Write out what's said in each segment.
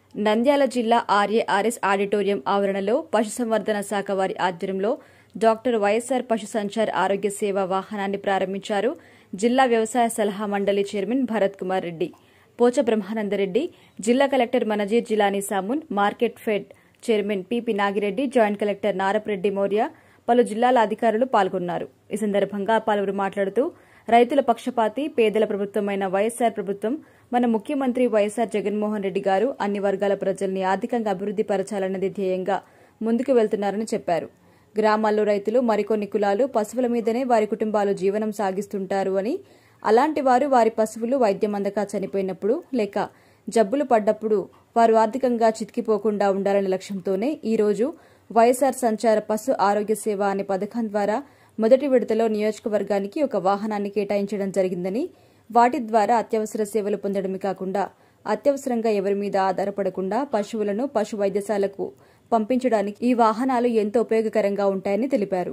నంద్యాల జిల్లా RARS auditorium ఆవరణలో పశుసంవర్ధన శాఖ వారి ఆధ్వర్యంలో డాక్టర్ వైఎస్ఆర్ పశు సంచార్ ఆరోగ్య సేవ వాహనాన్ని ప్రారంభించారు జిల్లా వ్యవసాయ సలహా మండలి చైర్మన్ భరత్ కుమార్ రెడ్డి పోచ బ్రహ్మానందరెడ్డి జిల్లా collector Manzir Jeelani Samoon market fed chairman PP Nagireddy joint collector Narapareddy Maurya పలు జిల్లాల అధికారులు పాల్గొన్నారు ఈ సందర్భంగా పలువురు మాట్లాడుతూ రైతుల పక్షపాతి పేదల ప్రభుత్వమైన వైఎస్సార్ ప్రభుత్వం మన ముఖ్యమంత్రి వైఎస్సార్ జగన్మోహన్ రెడ్డి గారు అన్ని వర్గాల ప్రజల్ని ఆర్థికంగా అభివృద్ది పరచాలన్నది ధ్యేయంగా ముందుకు వెళ్తున్నారని చెప్పారు గ్రామాల్లో రైతులు మరికొన్ని కులాలు పశువుల మీదనే వారి కుటుంబాలు జీవనం సాగిస్తుంటారు అని అలాంటి వారు వారి పశువులు వైద్యం అందక చనిపోయినప్పుడు లేక జబ్బులు పడ్డప్పుడు వారు ఆర్థికంగా చితికిపోకుండా ఉండాలనే లక్ష్యంతోనే ఈ రోజు వైఎస్ఆర్ సంచార పశు ఆరోగ్య సేవ అనే పథకం ద్వారా మొదటి విడతలో నియోజకవర్గానికి ఒక వాహనాన్ని కేటాయించడం జరిగిందని వాటి ద్వారా అత్యవసర సేవలు పొందడమే కాకుండా అత్యవసరంగా ఎవరి మీద ఆధారపడకుండా పశువులను పశు వైద్యశాలకు పంపించడానికి ఈ వాహనాలు ఎంతో ఉపయోగకరంగా ఉంటాయని తెలిపారు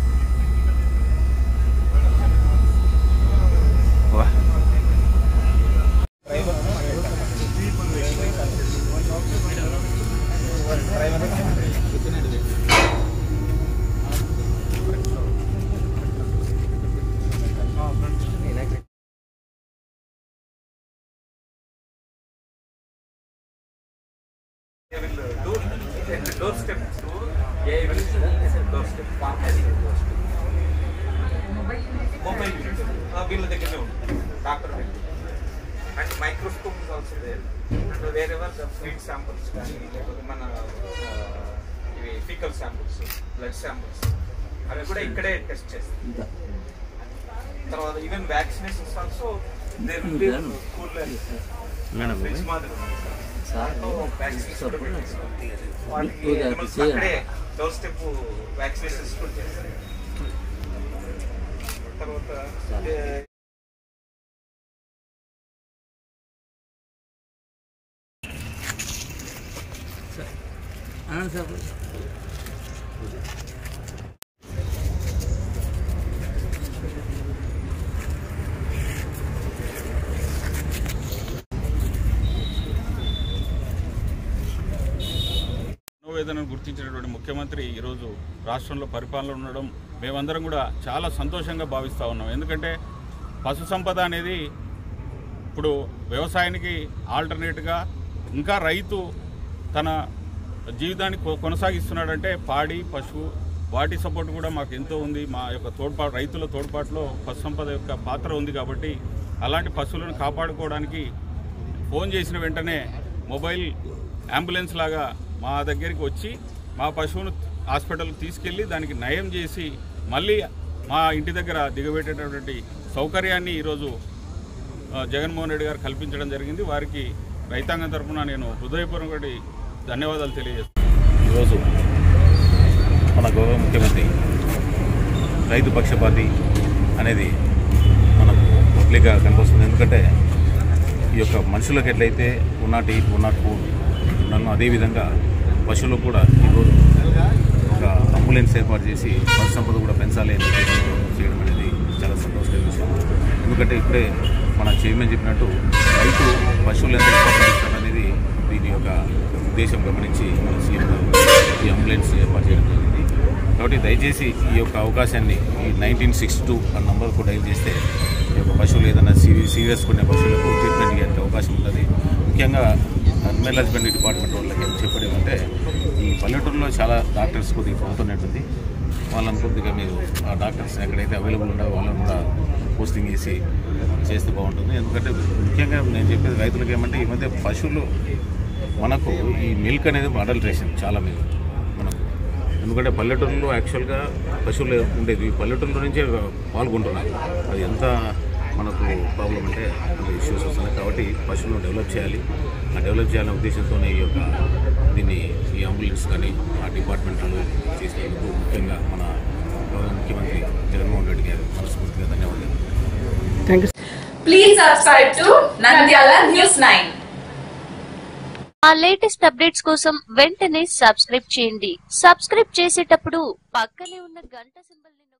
They will uh, do at the doorstep to they will at the doorstep pharmacy doorstep. Mobile unit వీళ్ళ దగ్గరనే ఉంటుంది doctor and microscope is also there and వేరే ఎవర్ ద ఫ్లూయిడ్ శాంపుల్స్ కానీ లేకపోతే మన uh, ఇవి ఫీకల్ శాంపుల్స్ బ్లడ్ శాంపుల్స్ అవి కూడా ఇక్కడే టెస్ట్ చేస్తాం తర్వాత even vaccinations also there will be cool fridge మాదిరి ఉంది సార్ వ్యాక్సినేషన్స్ కూడా పెట్టిస్తాం. వాటికి animals అక్కడే డోర్ స్టెప్ వ్యాక్సినేషన్స్ కూడా చేస్తారు తర్వాత ఏ, మనోవేదనను గుర్తించినటువంటి ముఖ్యమంత్రి ఈరోజు రాష్ట్రంలో పరిపాలన ఉండడం మేమందరం కూడా చాలా సంతోషంగా భావిస్తూ ఉన్నాం ఎందుకంటే పశు సంపద అనేది ఇప్పుడు వ్యవసాయానికి ఆల్టర్నేట్గా ఇంకా రైతు తన జీవితాన్ని కొ- కొనసాగిస్తున్నాడంటే పాడి పశువు వాటి సపోర్ట్ కూడా మాకు ఎంతో ఉంది మా యొక్క తోడ్పాటు రైతుల తోడ్పాటులో పశు సంపద యొక్క పాత్ర ఉంది కాబట్టి అలాంటి పశువులను కాపాడుకోవడానికి ఫోన్ చేసిన వెంటనే మొబైల్ అంబులెన్స్ లాగా మా దగ్గరికి వచ్చి మా పశువును హాస్పిటల్కి తీసుకెళ్ళి దానికి నయం చేసి మళ్ళీ మా ఇంటి దగ్గర దిగబెట్టేటటువంటి సౌకర్యాన్ని ఈరోజు ఆ, జగన్మోహన్ రెడ్డి గారు కల్పించడం జరిగింది వారికి రైతాంగం తరఫున నేను హృదయపూర్వక ధన్యవాదాలు తెలియజేస్తాను ఈరోజు మన గౌరవ ముఖ్యమంత్రి రైతు పక్షపాతి అనేది మనకు క్లియర్గా కనిపిస్తుంది ఎందుకంటే ఈ యొక్క మనుషులకు ఎట్లయితే ఉన్నాటి ఉన్నట్టు ఉన్నాను అదేవిధంగా పశువులకు కూడా ఈరోజు ఒక అంబులెన్స్ ఏర్పాటు చేసి పశు సంపద కూడా పెంచాలి అనే ఉద్దేశంతో చేయడం అనేది చాలా సంతోషకర విషయం ఎందుకంటే ఇప్పుడే మన చైర్మన్ చెప్పినట్టు రైతు పశువులు ఎంత ఇంపార్టెంట్ ఇస్తారు అనేది దీని యొక్క ఉద్దేశం గమనించి మన సీఎం గారు ఈ అంబులెన్స్ ఏర్పాటు చేయడం జరిగింది కాబట్టి దయచేసి ఈ యొక్క అవకాశాన్ని ఈ నైన్టీన్ సిక్స్ టూ ఆ నంబర్కు డైల్ చేస్తే ఈ యొక్క పశువులు ఏదైనా సీరియస్ సీరియస్ కొన్ని పశువులకు ట్రీట్మెంట్ ఇచ్చే అవకాశం ఉంటుంది ముఖ్యంగా అనిమల్ హస్బెండరీ డిపార్ట్మెంట్ వాళ్ళకి ఏం చెప్పడం అంటే ఈ పల్లెటూరులో చాలా డాక్టర్స్ కొద్దిగా పోతున్నట్టుంది వాళ్ళని కొద్దిగా మీరు ఆ డాక్టర్స్ ఎక్కడైతే అవైలబుల్ ఉండవో వాళ్ళని కూడా పోస్టింగ్ చేసి చేస్తే బాగుంటుంది ఎందుకంటే ముఖ్యంగా నేను చెప్పేది రైతులకు ఏమంటే ఈ మధ్య పశువులు మనకు ఈ మిల్క్ అనేది అడల్ట్రేషన్ చాలా మిల్క్ మనకు ఎందుకంటే పల్లెటూరులో యాక్చువల్గా పశువులు ఉండేది ఈ పల్లెటూరులో నుంచే పాల్గొంటున్నారు అది ఎంత మనకు ప్రాబ్లం అంటే అంత ఇష్యూస్ వస్తున్నాయి కాబట్టి పశువులను డెవలప్ చేయాలి ఆ డెవలప్ చేయాలనే ఉద్దేశంతోనే ఈ యొక్క దీన్ని ఈ అంబులెన్స్ కానీ ఆ డిపార్ట్మెంట్లు చేసినందుకు ముఖ్యంగా మన గౌరవ ముఖ్యమంత్రి జగన్మోహన్ రెడ్డి గారు మనస్ఫూర్తిగా ధన్యవాదాలు Please subscribe to Nandyala News 9. ఆ లేటెస్ట్ అప్డేట్స్ కోసం వెంటనే సబ్స్క్రైబ్ చేయండి సబ్స్క్రైబ్ చేసేటప్పుడు పక్కనే ఉన్న గంట సింబల్ ని